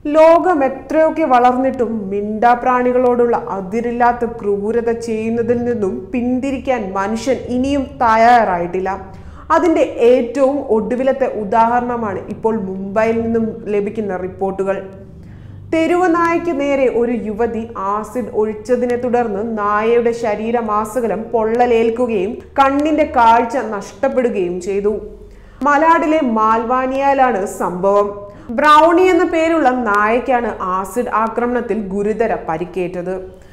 ലോകം എത്രയൊക്കെ വളർന്നിട്ടും മിണ്ടാപ്രാണികളോടുള്ള അതിരില്ലാത്ത ക്രൂരത ചെയ്യുന്നതിൽ നിന്നും പിന്തിരിക്കാൻ മനുഷ്യൻ ഇനിയും തയ്യാറായിട്ടില്ല അതിന്റെ ഏറ്റവും ഒടുവിലത്തെ ഉദാഹരണമാണ് ഇപ്പോൾ മുംബൈയിൽ നിന്നും ലഭിക്കുന്ന റിപ്പോർട്ടുകൾ തെരുവ് നായയ്ക്ക് നേരെ ഒരു യുവതി ആസിഡ് ഒഴിച്ചതിനെ തുടർന്ന് നായയുടെ ശരീരമാസകലം പൊള്ളലേൽക്കുകയും കണ്ണിന്റെ കാഴ്ച നഷ്ടപ്പെടുകയും ചെയ്തു മലാഡിലെ മാൽവാനിയയിലാണ് സംഭവം ബ്രൗണി എന്ന പേരുള്ള നായയ്ക്കാണ് ആസിഡ് ആക്രമണത്തിൽ ഗുരുതര പരിക്കേറ്റത്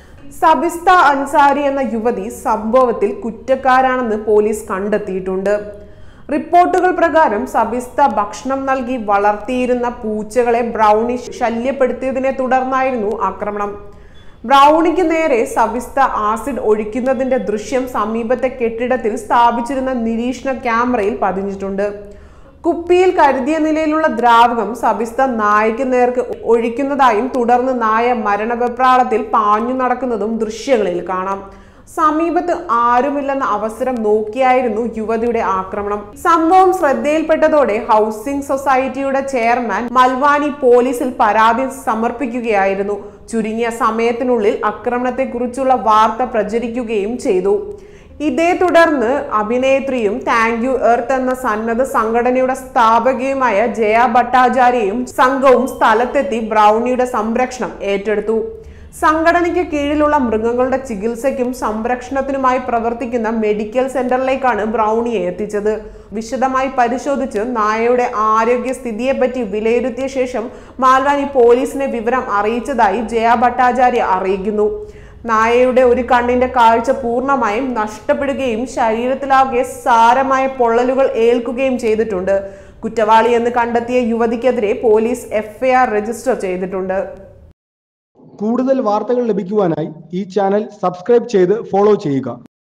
സബിസ്ത അൻസാരി എന്ന യുവതി സംഭവത്തിൽ കുറ്റക്കാരാണെന്ന് പോലീസ് കണ്ടെത്തിയിട്ടുണ്ട് റിപ്പോർട്ടുകൾ പ്രകാരം സബിസ്ത ഭക്ഷണം നൽകി വളർത്തിയിരുന്ന പൂച്ചകളെ ബ്രൗണി ശല്യപ്പെടുത്തിയതിനെ തുടർന്നായിരുന്നു ആക്രമണം ബ്രൗണിക്ക് നേരെ സബിസ്ത ആസിഡ് ഒഴിക്കുന്നതിന്റെ ദൃശ്യം സമീപത്തെ കെട്ടിടത്തിൽ സ്ഥാപിച്ചിരുന്ന നിരീക്ഷണ ക്യാമറയിൽ പതിഞ്ഞിട്ടുണ്ട് കുപ്പിയിൽ കരുതിയ നിലയിലുള്ള ദ്രാവകം സബിസ്ത നായയ്ക്ക് നേർക്ക് ഒഴിക്കുന്നതായും തുടർന്ന് നായ മരണവെപ്രാളത്തിൽ പാഞ്ഞു നടക്കുന്നതും ദൃശ്യങ്ങളിൽ കാണാം സമീപത്ത് ആരുമില്ലെന്ന അവസരം നോക്കിയായിരുന്നു യുവതിയുടെ ആക്രമണം സംഭവം ശ്രദ്ധയിൽപ്പെട്ടതോടെ ഹൗസിംഗ് സൊസൈറ്റിയുടെ ചെയർമാൻ മൽവാനി പോലീസിൽ പരാതി സമർപ്പിക്കുകയായിരുന്നു ചുരുങ്ങിയ സമയത്തിനുള്ളിൽ ആക്രമണത്തെക്കുറിച്ചുള്ള വാർത്ത പ്രചരിക്കുകയും ചെയ്തു ഇതേ തുടർന്ന് അഭിനേത്രിയും താങ്ക് യു എർത്ത് എന്ന സന്നദ്ധ സംഘടനയുടെ സ്ഥാപകയുമായ ജയ ഭട്ടാചാര്യയും സംഘവും സ്ഥലത്തെത്തി ബ്രൗണിയുടെ സംരക്ഷണം ഏറ്റെടുത്തു സംഘടനയ്ക്ക് കീഴിലുള്ള മൃഗങ്ങളുടെ ചികിത്സയ്ക്കും സംരക്ഷണത്തിനുമായി പ്രവർത്തിക്കുന്ന മെഡിക്കൽ സെന്ററിലേക്കാണ് ബ്രൗണിയെ എത്തിച്ചത് വിശദമായി പരിശോധിച്ച് നായയുടെ ആരോഗ്യസ്ഥിതിയെപ്പറ്റി വിലയിരുത്തിയ ശേഷം മാൽവാനി പോലീസിനെ വിവരം അറിയിച്ചതായി ജയ ഭട്ടാചാര്യ അറിയിക്കുന്നു നായയുടെ ഒരു കണ്ണിന്റെ കാഴ്ച പൂർണ്ണമായും നഷ്ടപ്പെടുകയും ശരീരത്തിലാകെ സാരമായ പൊള്ളലുകൾ ഏൽക്കുകയും ചെയ്തിട്ടുണ്ട് കുറ്റവാളി എന്ന് കണ്ടെത്തിയ യുവതിക്കെതിരെ പോലീസ് എഫ്ഐആർ രജിസ്റ്റർ ചെയ്തിട്ടുണ്ട് കൂടുതൽ വാർത്തകൾ ലഭിക്കുവാനായി ഈ ചാനൽ സബ്സ്ക്രൈബ് ചെയ്ത് ഫോളോ ചെയ്യുക